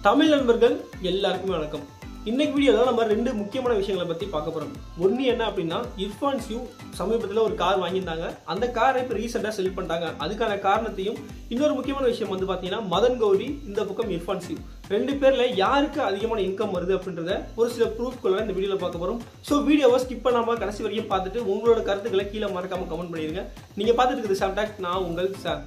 தமிழ் நண்பர்கள் எல்லாருக்குமே வணக்கம் இன்னைக்கு வீடியோவில் நம்ம ரெண்டு முக்கியமான விஷயங்களை பற்றி பார்க்க போகிறோம் ஒன்று என்ன அப்படின்னா இர்ஃபான் சியூ சமீபத்தில் ஒரு கார் வாங்கியிருந்தாங்க அந்த காரை இப்போ ரீசெண்டாக செல் பண்ணிட்டாங்க அதுக்கான காரணத்தையும் இன்னொரு முக்கியமான விஷயம் வந்து பார்த்தீங்கன்னா மதன் கௌரி இந்த பக்கம் இர்ஃபான் சியூ ரெண்டு பேரில் யாருக்கு அதிகமான இன்கம் வருது அப்படின்றத ஒரு சில ப்ரூஃப்குள்ள இந்த வீடியோவில் பார்க்க போகிறோம் ஸோ வீடியோவை ஸ்கிப் பண்ணாமல் கடைசி வரைக்கும் பார்த்துட்டு உங்களோட கருத்துக்களை கீழே மறக்காம கமெண்ட் பண்ணிடுங்க நீங்கள் பார்த்துட்டு இருக்குது சாப்டாக் நான் உங்கள் சார்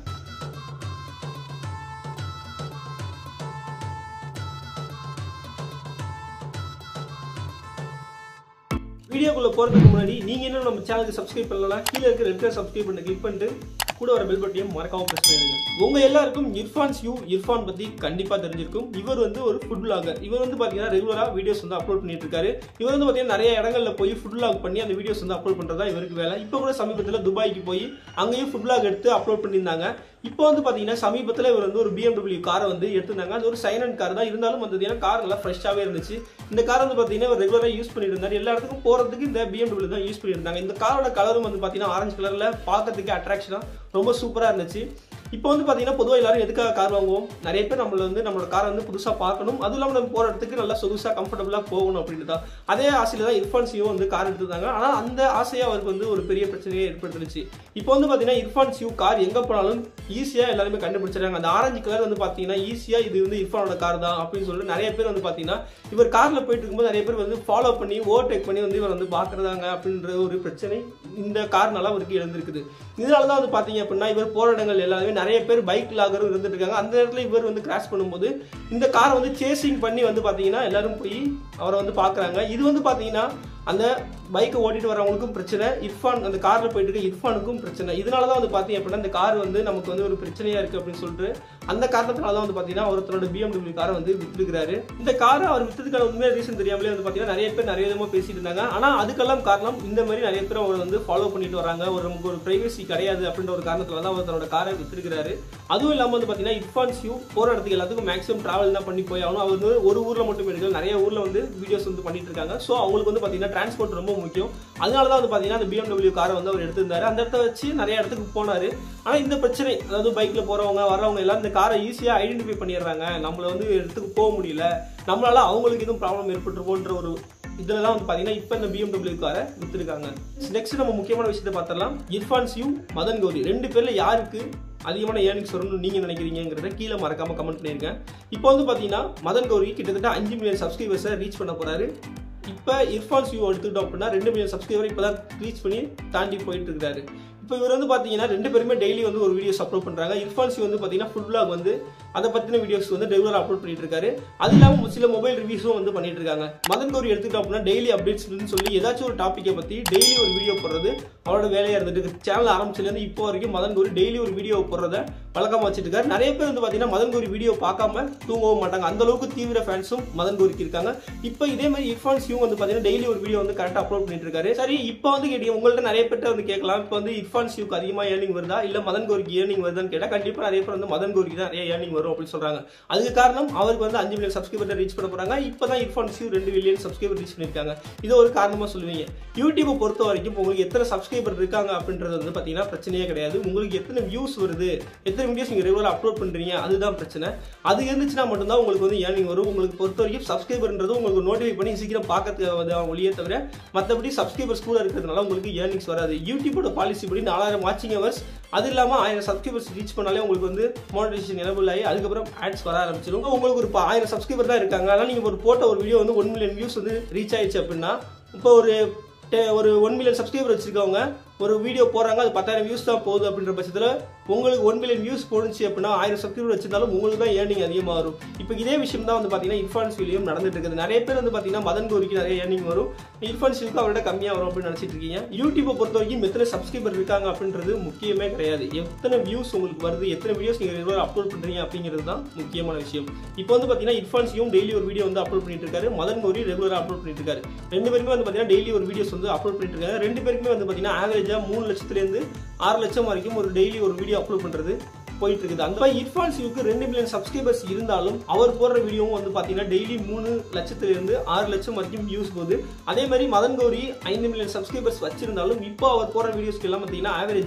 வீடியோக்குள்ள போறதுக்கு முன்னாடி நீங்க இன்னும் நம்ம சேனலுக்கு சப்ஸ்கிரைப் பண்ணலாம் கீழே இருக்கிற ரெட் சப்ஸ்கிரைப் பண்ண கிளிக் பண்ணிட்டு கூட வர பெல் பட்டியும் மறக்காம பிரஸ் பண்ணிடுங்க உங்க எல்லாருக்கும் இர்ஃபான் யூ இர்ஃபான் பத்தி கண்டிப்பா தெரிஞ்சிருக்கும் இவர் வந்து ஒரு ஃபுட் பிளாகர் இவர் வந்து பாத்தீங்கன்னா ரெகுலரா வீடியோஸ் வந்து அப்லோட் பண்ணிட்டு இருக்காரு இவர் வந்து பாத்தீங்கன்னா நிறைய இடங்கள்ல போய் ஃபுட் பிளாக் பண்ணி அந்த வீடியோஸ் வந்து அப்லோட் பண்றதா இவருக்கு வேலை இப்போ கூட சமீபத்தில் துபாய்க்கு போய் அங்கேயும் ஃபுட் பிளாக் எடுத்து அப்லோட் பண்ணியிருந்தாங்க இப்போ வந்து பாத்தீங்கன்னா சமீபத்தில் இவர் வந்து ஒரு BMW காரை வந்து எடுத்திருந்தாங்க அது ஒரு சைலண்ட் கார் தான் இருந்தாலும் வந்து ஏன்னா கார் நல்லா ஃப்ரெஷ்ஷாகவே இருந்துச்சு இந்த கார் வந்து பாத்தீங்கன்னா இவர் ரெகுலராக யூஸ் பண்ணிட்டு இருந்தாரு எல்லா இடத்துக்கும் போறதுக்கு இந்த BMW தான் யூஸ் பண்ணியிருந்தாங்க இந்த காரோட கலரும் வந்து பாத்தீங்கன்னா ஆரஞ்சு கலர்ல பார்க்கறதுக்கு அட்ராக்ஷனா ரொம்ப சூப்பரா இருந்துச்சு இப்போ வந்து பாத்தீங்கன்னா பொதுவாக எல்லாரும் எதுக்காக கார் வாங்குவோம் நிறைய பேர் நம்மள வந்து நம்மளோட காரை வந்து புதுசா பார்க்கணும் அதுவும் இல்லாமல் நம்ம போற இடத்துக்கு நல்லா சொகுசா கம்ஃபர்டபுளா போகணும் அப்படின்னு தான் அதே ஆசையில தான் இர்ஃபான் சியூ வந்து கார் எடுத்திருந்தாங்க ஆனா அந்த ஆசையா அவருக்கு வந்து ஒரு பெரிய பிரச்சனையை ஏற்படுத்துச்சு இப்போ வந்து பாத்தீங்கன்னா இர்ஃபான் சியூ கார் எங்க போனாலும் ஈஸியா எல்லாருமே கண்டுபிடிச்சிருக்காங்க அந்த ஆரஞ்சு கலர் வந்து பாத்தீங்கன்னா ஈஸியா இது வந்து இர்ஃபானோட கார் தான் அப்படின்னு சொல்லிட்டு நிறைய பேர் வந்து பாத்தீங்கன்னா இவர் கார்ல போயிட்டு இருக்கும்போது நிறைய பேர் வந்து ஃபாலோ பண்ணி ஓவர்டேக் பண்ணி வந்து இவர் வந்து பாக்குறதாங்க அப்படின்ற ஒரு பிரச்சனை இந்த கார்னால அவருக்கு எழுந்திருக்குது இதனால தான் வந்து பாத்தீங்க அப்படின்னா இவர் போற இடங்கள் எல்லாமே நிறைய பேர் பைக் லாகரும் இருந்துட்டு இருக்காங்க அந்த இடத்துல இவர் வந்து கிராஷ் பண்ணும்போது இந்த காரை வந்து சேசிங் பண்ணி வந்து பாத்தீங்கன்னா எல்லாரும் போய் அவரை வந்து பாக்குறாங்க இது வந்து பாத்தீங்கன்னா அந்த பைக்கை ஓட்டிட்டு வரவங்களுக்கும் பிரச்சனை இர்ஃபான் அந்த கார்ல போயிட்டு இருக்க இர்ஃபானுக்கும் பிரச்சனை இதனால தான் வந்து பாத்தீங்க அப்படின்னா இந்த கார் வந்து நமக்கு வந்து ஒரு பிரச்சனையா இருக்கு அப்படின்னு சொல்லிட்டு அந்த காரணத்தினால தான் வந்து பாத்தீங்கன்னா அவர் தன்னோட BMW காரை வந்து வித்துருக்காரு இந்த காரை அவர் வித்ததுக்கான உண்மையான ரீசன் தெரியாமலே வந்து பாத்தீங்கன்னா நிறைய பேர் நிறைய விதமா பேசிட்டு இருந்தாங்க ஆனா அதுக்கெல்லாம் காரணம் இந்த மாதிரி நிறைய பேர் அவர் வந்து ஃபாலோ பண்ணிட்டு வராங்க ஒரு நமக்கு ஒரு பிரைவசி கிடையாது அப்படின்ற ஒரு காரணத்துல தான் அவர் தன்னோட காரை வித்திருக்கிறாரு அதுவும் இல்லாம வந்து பாத்தீங்கன்னா இர்ஃபான் சியூ போற இடத்துக்கு எல்லாத்துக்கும் மேக்ஸிமம் டிராவல் தான் பண்ணி போய் ஆகணும் அவர் வந்து ஒரு ஊர்ல மட்டும் எடுக்கல நிறைய ஊர்ல வந்து வீடியோஸ் வந்து பண்ணிட்டு இருக்காங்க ஸோ அவங்களுக்கு வந்து பாத்தீங்கன்னா டிரான்ஸ்போர்ட் ரொம்ப முக்கியம் அதனால தான் வந்து பாத்தீங்கன்னா அந்த BMW காரை வந்து அவர் எடுத்திருந்தாரு அந்த இடத்த வச்சு நிறைய இடத்துக்கு போனாரு ஆனா இந்த பிரச்சனை அதாவது பைக்ல போறவங்க வர்றவங்க எல்லாம் இந்த காரை ஈஸியா ஐடென்டிஃபை பண்ணிடுறாங்க நம்மள வந்து இடத்துக்கு போக முடியல நம்மளால அவங்களுக்கு எதுவும் ப்ராப்ளம் ஏற்பட்டுருக்கோன்ற ஒரு இதுல தான் வந்து பாத்தீங்கன்னா இப்போ இந்த BMW காரை வித்துருக்காங்க நெக்ஸ்ட் நம்ம முக்கியமான விஷயத்தை பார்த்தரலாம் இர்ஃபான் சியூ மதன் கௌரி ரெண்டு பேர்ல யாருக்கு அதிகமான ஏர்னிங்ஸ் வரும்னு நீங்க நினைக்கிறீங்கிறத கீழே மறக்காம கமெண்ட் பண்ணிருக்கேன் இப்போ வந்து பாத்தீங்கன்னா மதன் கௌரி கிட்டத்தட்ட அஞ்சு மில்லியன் சப்ஸ்கிரைபர்ஸை ரீச் பண்ண போறாரு இப்போ இர்ஃபான் சியூ எடுத்துக்கிட்டோம் அப்படின்னா ரெண்டு மில்லியன் சப்ஸ்கிரைபர் இப்போ தான் ரீச் பண்ணி தாண்டி போயிட்டு இருக்காரு இப்போ இவர் வந்து பார்த்தீங்கன்னா ரெண்டு பேருமே டெய்லி வந்து ஒரு வீடியோஸ் அப்லோட் பண்ணுறாங்க இர்ஃபான் சியூ வந்து பார்த்தீங்கன்னா ஃபுட் vlog வந்து அதை பற்றின வீடியோஸ் வந்து ரெகுலராக அப்லோட் பண்ணிட்டு இருக்காரு அது இல்லாமல் சில மொபைல் ரிவ்யூஸும் வந்து பண்ணிட்டு இருக்காங்க மதன் கௌரி எடுத்துக்கிட்டோம் அப்படின்னா டெய்லி அப்டேட்ஸ்னு சொல்லி ஏதாச்சும் ஒரு டாப்பிக்கை பற்றி டெய்லி ஒரு வீடியோ போடுறது அவரோட வேலையாக இருந்துட்டு இருக்கு சேனல் ஆரம்பிச்சிலேருந்து இப்போ வரைக்கும் மதன் கௌரி டெய்லி ஒரு வீடியோ போடுறத வழக்கமாக வச்சுட்டு இருக்காரு நிறைய பேர் வந்து பார்த்தீங்கன்னா மதன் கௌரி வீடியோ பார்க்காம தூங்கவும் மாட்டாங்க அந்த அளவுக்கு தீவிர ஃபேன்ஸும் மதன் கௌரிக்கு இருக்காங்க இப்போ இதே மாதிரி இர்ஃபான் சியூ வந்து பார்த்தீங்கன்னா டெய்லி ஒரு வீடியோ வந்து கரெக்டாக அப்லோட் பண்ணிட்டு இருக்காரு சரி இப்போ வந்து கேட்டீங்க உங்கள்ட்ட நிறைய பேர்ட்ட வந்து கேட்கலாம் இப்போ வந்து இர்ஃபான் சியூக்கு அதிகமாக ஏர்னிங் வருதா இல்ல மதன் கோரிக்கு ஏர்னிங் வருதான்னு கேட்டா கண்டிப்பா நிறைய பேர் வந்து மதன் கோரிக்கு தான் நிறைய ஏர்னிங் வரும் அப்படின்னு சொல்றாங்க அதுக்கு காரணம் அவருக்கு வந்து அஞ்சு மில்லியன் சப்ஸ்கிரைபர் ரீச் பண்ண போறாங்க இப்பதான் இர்ஃபான் சியூ ரெண்டு மில்லியன் சப்ஸ்கிரைபர் ரீச் பண்ணிருக்காங்க இது ஒரு காரணமா சொல்லுவீங்க யூடியூப்பை பொறுத்த வரைக்கும் உங்களுக்கு எத்தனை சப்ஸ்கிரைபர் இருக்காங்க அப்படின்றது வந்து பாத்தீங்கன்னா பிரச்சனையே கிடையாது உங்களுக்கு எத்தனை வியூஸ் வருது எத்தனை வீடியோஸ் நீங்க ரெகுலரா அப்லோட் பண்றீங்க அதுதான் பிரச்சனை அது இருந்துச்சுன்னா மட்டும்தான் உங்களுக்கு வந்து ஏர்னிங் வரும் உங்களுக்கு பொறுத்த வரைக்கும் சப்ஸ்கிரைபர்ன்றது உங்களுக்கு நோட்டிஃபை பண்ணி சீக்கிரம் பார்க்கறது ஒளியே தவிர மற்றபடி சப்ஸ்கிரைபர்ஸ் கூட இருக்கிறதுனால உங்களுக்கு ஏர்னிங்ஸ் வராது யூடியூபோட பாலிசி படி நாலாயிரம் வாட்சிங் ஹவர்ஸ் அது இல்லாமல் ஆயிரம் சப்ஸ்கிரைபர்ஸ் ரீச் பண்ணாலே உங்களுக்கு வந்து மானிட்டேஷன் எனபிள் ஆகி அதுக்கப்புறம் ஆட்ஸ் வர ஆரம்பிச்சிடும் உங்களுக்கு ஒரு ப- ஆயிரம் சப்ஸ்கிரைபர் தான் இருக்காங்க அதனால் நீங்கள் ஒரு போட்ட ஒரு வீடியோ வந்து ஒன் மில்லியன் வியூஸ் வந்து ரீச் ஆயிடுச்சு அப்படின்னா இப்போ ஒரு டெ- ஒரு ஒன் மில்லியன் சப்ஸ்கிரைபர் வச்சிருக்கவங்க ஒரு வீடியோ போறாங்க அது பத்தாயிரம் வியூஸ் தான் போகுது அப்படின்ற பட்சத்தில் உங்களுக்கு ஒன் மில்லியன் வியூஸ் போணுச்சு அப்படின்னா ஆயிரம் சப்ஸ்கிரைபர் வச்சிருந்தாலும் உங்களுக்கு தான் ஏர்னிங் அதிகமாக வரும் இப்போ இதே விஷயம் தான் வந்து பார்த்தீங்கன்னா இர்ஃபான் சிவிலியும் நடந்துட்டு இருக்குது நிறைய பேர் வந்து பார்த்தீங்கன்னா மதன் கோரிக்கு நிறைய ஏர்னிங் வரும் இர்ஃபான் சிவிக்கு அவரோட கம்மியாக வரும் அப்படின்னு நினச்சிட்டு இருக்கீங்க யூடியூப்பை பொறுத்த வரைக்கும் எத்தனை சப்ஸ்கிரைபர் இருக்காங்க அப்படின்றது முக்கியமே கிடையாது எத்தனை வியூஸ் உங்களுக்கு வருது எத்தனை வீடியோஸ் நீங்கள் ரெகுலர் அப்லோட் பண்ணுறீங்க அப்படிங்கிறது தான் முக்கியமான விஷயம் இப்போ வந்து பார்த்தீங்கன்னா இர்ஃபான் சியும் டெய்லி ஒரு வீடியோ வந்து அப்லோட் பண்ணிட்டு இருக்காரு மதன் கோரி ரெகுலராக அப்லோட் பண்ணிட்டு இருக்காரு ரெண்டு பேருமே வந்து பார்த்தீங்கன்னா டெய்லி ஒரு வீடியோஸ் வந்து அப்லோட் பண்ணிட்டு இருக்காங்க ரெண்டு பேருக்குமே வந்து பார்த்தீங்கன்னா ஆவரேஜாக மூணு லட்சத்துலேருந்து ஆறு லட்சம் வரைக்கும் ஒரு டெய்லி ஒரு வீடியோ அப்லோட் பண்ணுறது போயிட்டு இருக்குது அந்த மாதிரி இர்ஃபான் சிவுக்கு ரெண்டு மில்லியன் சப்ஸ்கிரைபர்ஸ் இருந்தாலும் அவர் போடுற வீடியோவும் வந்து பார்த்தீங்கன்னா டெய்லி மூணு லட்சத்துல இருந்து ஆறு லட்சம் வரைக்கும் வியூஸ் போகுது அதே மாதிரி மதன் கௌரி ஐந்து மில்லியன் சப்ஸ்கிரைபர்ஸ் வச்சிருந்தாலும் இப்போ அவர் போடுற வீடியோஸ்க்கு எல்லாம் பார்த்தீங்கன்னா ஆவரேஜா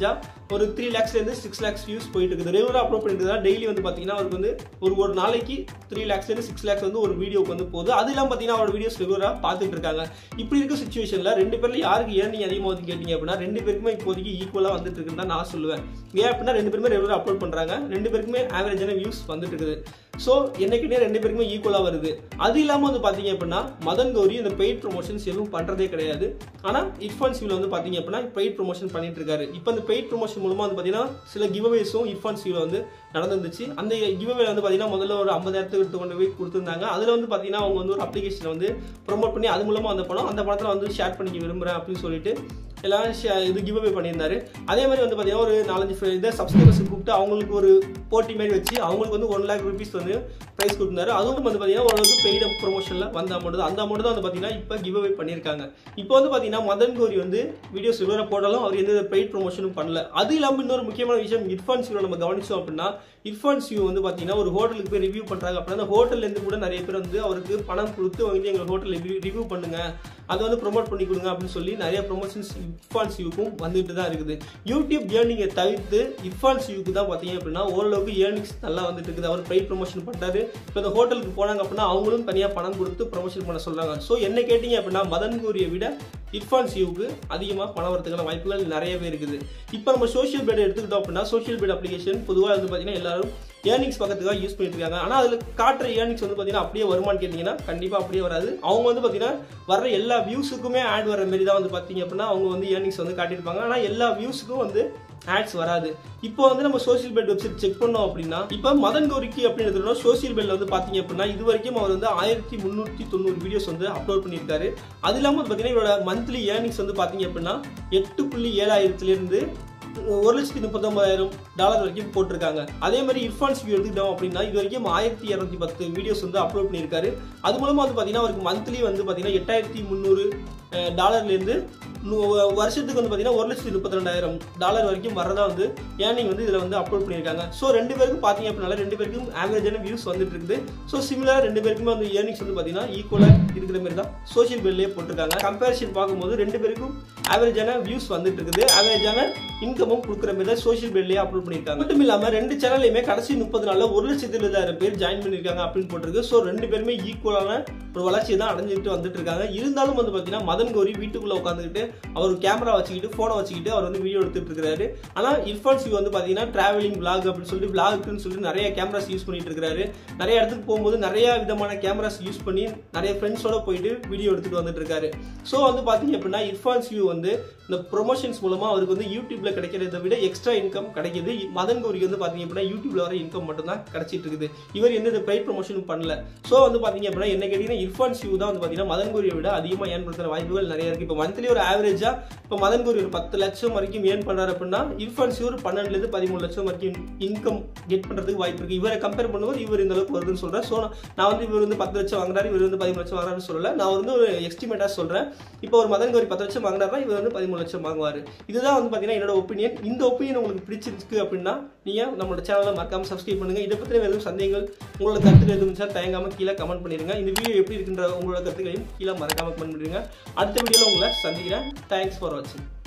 ஒரு த்ரீ லேக்ஸ்லேருந்து சிக்ஸ் லேக்ஸ் வியூஸ் போயிட்டு இருக்குது ரெகுலராக அப்லோட் பண்ணிட்டு டெய்லி வந்து பார்த்தீங்கன்னா அவருக்கு வந்து ஒரு ஒரு நாளைக்கு த்ரீ லேக்ஸ்லேருந்து சிக்ஸ் லேக்ஸ் வந்து ஒரு வீடியோக்கு வந்து போகுது அது இல்லாமல் பார்த்தீங்கன்னா அவரோட வீடியோஸ் ரெகுலராக பார்த்துட்டு இருக்காங்க இப்படி இருக்க சுச்சுவேஷனில் ரெண்டு பேர்ல யாருக்கு ஏர்னிங் அதிகமாக வந்து கேட்டிங்க அப்படின்னா ரெண்டு பேருக்குமே இப்போதைக்கு ஈக்குவலாக வந்துட்டு இருக்குன்னு தான் நான் சொல்லுவேன் ஏன் அப்படின்னா ரெண்டு பேருமே ரெகுலராக அப்லோட் பண்ணுறாங்க ரெண்டு பேருக்குமே ஆவரேஜான வியூஸ் வந்துட்டு இருக்குது ஸோ என்னைக்குனே ரெண்டு பேருக்குமே ஈக்குவலாக வருது அது இல்லாமல் வந்து பார்த்தீங்க அப்படின்னா மதன் கௌரி இந்த பெய்ட் ப்ரொமோஷன்ஸ் எதுவும் பண்ணுறதே கிடையாது ஆனால் இர்ஃபான் சிவில் வந்து பார்த்தீங்க அப்படின்னா பெய்ட் ப்ரொமோஷன் பண்ணிட்டு இருக்காரு இப்போ அந்த பெய்ட் ப்ரொமோஷன் மூலமாக வந்து பார்த்தீங்கன்னா சில கிவ்அவேஸும் இர்ஃபான் சிவில் வந்து நடந்துருந்துச்சு அந்த கிவ்அவே வந்து பார்த்தீங்கன்னா முதல்ல ஒரு ஐம்பதாயிரத்துக்கு எடுத்து கொண்டு போய் கொடுத்துருந்தாங்க அதில் வந்து பார்த்தீங்கன்னா அவங்க வந்து ஒரு அப்ளிகேஷனை வந்து ப்ரொமோட் பண்ணி அது மூலமாக அந்த படம் அந்த படத்தில் வந்து ஷேர் பண்ணிக்க விரும்புகிறேன் அப்படின்னு சொல்லிட்டு எல்லாம் ஷே- இது கிவ் அவே பண்ணியிருந்தாரு அதே மாதிரி வந்து பார்த்தீங்கன்னா ஒரு நாலஞ்சு fri- இதை சப்ஸ்கிரைபர்ஸ் கூப்பிட்டு அவங்களுக்கு ஒரு போட்டி மாதிரி வச்சு அவங்களுக்கு வந்து ஒன் லேக் ருபீஸ் வந்து ப்ரைஸ் கொடுத்தாரு அதுவும் வந்து பார்த்தீங்கன்னா ஓரளவுக்கு பெய்டு ப்ரொமோஷனில் வந்த அமௌண்ட் தான் அந்த அமௌண்ட் தான் வந்து பார்த்தீங்கன்னா இப்போ கிவ் அவே பண்ணியிருக்காங்க இப்போ வந்து பார்த்தீங்கன்னா மதன் கோரி வந்து வீடியோஸ் ரெகுலராக போட்டாலும் அவர் எந்த பெய்ட் ப்ரொமோஷனும் பண்ணல அது இல்லாமல் இன்னொரு முக்கியமான விஷயம் இர்ஃபான் சிவ் நம்ம கவனிச்சோம் அப்படின்னா இர்ஃபான் சிவ் வந்து பார்த்தீங்கன்னா ஒரு ஹோட்டலுக்கு போய் ரிவ்யூ பண்ணுறாங்க அப்படின்னா அந்த ஹோட்டல்லேருந்து கூட நிறைய பேர் வந்து அவருக்கு பணம் கொடுத்து வந்து எங்கள் ஹோட்டல் ரிவ்யூ பண்ணுங்க அதை வந்து ப்ரோமோட் பண்ணி கொடுங்க அப்படின்னு சொல்லி நிறைய ப்ரொமோஷன்ஸ் இர்ஃபான் சிவுக்கும் வந்துட்டு தான் இருக்குது யூடியூப் ஏர்னிங்கை தவிர்த்து இர்ஃபான் சிவுக்கு தான் பார்த்தீங்க அப்படின்னா ஓரளவுக்கு ஏர்னிங்ஸ் நல்லா வந்துட்டு இருக்குது அவர் ப்ரைட் ப்ரொமோஷன் பண்ணுறாரு இப்போ இந்த ஹோட்டலுக்கு போனாங்க அப்படின்னா அவங்களும் தனியாக பணம் கொடுத்து ப்ரொமோஷன் பண்ண சொல்கிறாங்க ஸோ என்ன கேட்டிங்க அப்படின்னா மதன் கூறியை விட இர்ஃபான் சிவுக்கு அதிகமாக பணம் வரதுக்கான வாய்ப்புகள் நிறையவே இருக்குது இப்போ நம்ம சோஷியல் பேட் எடுத்துக்கிட்டோம் அப்படின்னா சோஷியல் பேட் அப்ளிகேஷன் பொதுவாக வந்து பார்த்தீங்கன்னா எல்லாரும் ஏர்னிங்ஸ் பக்கத்துக்காக யூஸ் பண்ணிட்டு இருக்காங்க ஆனால் அதில் காட்டுற ஏர்னிங்ஸ் வந்து பார்த்தீங்கன்னா அப்படியே வருமானு கேட்டிங்கன்னா கண்டிப்பாக அப்படியே வராது அவங்க வந்து பார்த்தீங்கன்னா வர்ற எல்லா வியூஸுக்குமே ஆட் வர மாதிரி தான் வந்து பார்த்தீங்க அப்படின்னா அவங்க வந்து ஏர்னிங்ஸ் வந்து காட்டியிருப்பாங்க ஆனால் எல்லா வியூஸுக்கும் வந்து ஆட்ஸ் வராது இப்போ வந்து நம்ம சோஷியல் பெட் வெப்சைட் செக் பண்ணோம் அப்படின்னா இப்போ மதன் கௌரிக்கு அப்படின்னு சோஷியல் பெட்ல வந்து பாத்தீங்க அப்படின்னா இது வரைக்கும் அவர் வந்து ஆயிரத்தி முந்நூற்றி தொண்ணூறு வீடியோஸ் வந்து அப்லோட் பண்ணியிருக்காரு அது இல்லாமல் வந்து பார்த்தீங்கன்னா இவரோட மந்த்லி ஏர்னிங்ஸ் வந்து பாத்தீங்க அப்படின்னா எட்டு புள்ளி ஏழாயிரத்துலேருந்து ஒரு லட்சத்தி முப்பத்தொன்பதாயிரம் டாலர் வரைக்கும் போட்டிருக்காங்க அதே மாதிரி இர்ஃபான் சிவி எடுத்துக்கிட்டோம் அப்படின்னா இது வரைக்கும் ஆயிரத்தி இரநூத்தி பத்து வீடியோஸ் வந்து அப்லோட் பண்ணியிருக்காரு அது மூலமா வந்து பார்த்தீங்கன்னா அவருக்கு மந்த்லி வந்து பார்த்தீங்கன்னா எட்டாயிரத்தி முந்நூறு டாலர்லேருந்து வருஷத்துக்கு வந்து பார்த்தீங்கன்னா ஒரு லட்சத்தி முப்பத்தி ரெண்டாயிரம் டாலர் வரைக்கும் வரதா வந்து ஏர்னிங் வந்து இதில் வந்து அப்லோட் பண்ணியிருக்காங்க ஸோ ரெண்டு பேருக்கும் பார்த்தீங்க அப்படின்னால ரெண்டு பேருக்கும் ஆவரேஜான வியூஸ் வந்துட்டு இருக்குது ஸோ சிமிலராக ரெண்டு பேருக்குமே வந்து ஏர்னிங்ஸ் வந்து பார்த்தீங்கன்னா ஈக்குவலாக இருக்கிற மாதிரி தான் சோஷியல் பெல்லே போட்டிருக்காங்க கம்பேரிசன் பார்க்கும்போது ரெண்டு பேருக்கும் ஆவரேஜான வியூஸ் வந்துட்டு இருக்குது ஆவரேஜான இன்கமும் கொடுக்குற மாதிரி தான் சோஷியல் பெல்லே அப்லோட் பண்ணியிருக்காங்க மட்டும் இல்லாமல் ரெண்டு சேனல்லையுமே கடைசி முப்பது நாளில் ஒரு லட்சத்தி இருபதாயிரம் பேர் ஜாயின் பண்ணியிருக்காங்க அப்படின்னு போட்டிருக்கு ஸோ ரெண்டு பேருமே ஈக்குவலான ஒரு வளர்ச்சியை தான் அடைஞ்சிட்டு வந்துட்டு இருக்காங்க இருந்தாலும் வந்து பார்த்தீங்கன்னா மதன் கௌரி வீட்டுக்குள்ள உட்காந்துக்கிட்டு அவர் கேமரா வச்சுக்கிட்டு ஃபோனை வச்சுக்கிட்டு அவர் வந்து வீடியோ எடுத்துட்டு இருக்காரு ஆனால் இர்ஃபான் சிவ் வந்து பார்த்தீங்கன்னா டிராவலிங் vlog அப்படின்னு சொல்லிட்டு vlogக்குன்னு சொல்லிட்டு நிறைய கேமராஸ் யூஸ் பண்ணிட்டு இருக்காரு நிறைய இடத்துக்கு போகும்போது நிறைய விதமான கேமராஸ் யூஸ் பண்ணி நிறைய ஃப்ரெண்ட்ஸோட போயிட்டு வீடியோ எடுத்துட்டு வந்துட்டு இருக்காரு ஸோ வந்து பார்த்தீங்க அப்படின்னா இர்ஃபான் சிவ் வந்து இந்த ப்ரொமோஷன்ஸ் மூலமா அவருக்கு வந்து யூடியூப்ல கிடைக்கிறத விட எக்ஸ்ட்ரா இன்கம் கிடைக்குது மதன் கௌரிக்கு வந்து பார்த்தீங்க அப்படின்னா யூடியூப்ல வர இன்கம் மட்டும் தான் கிடைச்சிட்டு இருக்குது இவர் எந்த பெய்ட் ப்ரொமோஷனும் பண்ணல ஸோ வந்து பார்த்தீங்க அப்படின்னா என்ன கேட்டீங்கன்னா இர்ஃபான் சிவ் தான் வந்து பார்த்தீங்கன்னா மதன் கௌரியை விட அதிகமாக ஏர்ன் பண்ணுற வாய்ப்புகள் நிறைய இருக்கு இப்போ மந்த்லி ஒரு ஆவரேஜா இப்போ மதன் கௌரி ஒரு பத்து லட்சம் வரைக்கும் ஏர்ன் பண்றாரு அப்படின்னா இர்ஃபான் சிவ் ஒரு பன்னெண்டுலேருந்து பதிமூணு லட்சம் வரைக்கும் இன்கம் கெட் பண்றதுக்கு வாய்ப்பு இருக்கு இவரை கம்பேர் பண்ணும்போது இவர் இந்த அளவுக்கு வருதுன்னு சொல்றேன் ஸோ நான் வந்து இவர் வந்து பத்து லட்சம் வாங்குறாரு இவர் வந்து பதிமூணு லட்சம் வாங்குறாருன்னு சொல்லல நான் வந்து ஒரு எஸ்டிமேட்டா சொல்றேன் இப்போ ஒரு மதன் கௌரி பத்து லட்சம் வாங்குறாருன்னா இவர் வந்து பதிமூணு லட்சம் வாங்குவாரு இதுதான் வந்து பாத்தீங்கன்னா என்னோட ஒப்பீனியன் இந்த ஒப்பீனியன் உங்களுக்கு பிடிச்சிருக்கு அப்படின்னா நீங்க நம்மளோட சேனலை மறக்காம சப்ஸ்கிரைப் பண்ணுங்க இதை பத்தின எதுவும் சந்தேகங்கள் உங்களோட கருத்துக்கள் எதுவும் இருந்துச்சா தயங்காம கீழே கமெண்ட் பண்ணிருங்க இந்த வீடியோ எப்படி இருக்குன்ற உங்களோட கருத்துக்களையும் கீழே மறக்காம கமெண்ட் பண்ணிருங்க அடுத்த வீடியோல உங்களை சந்திக்கிறேன் தேங்க்ஸ் ஃபார் வாட்சிங்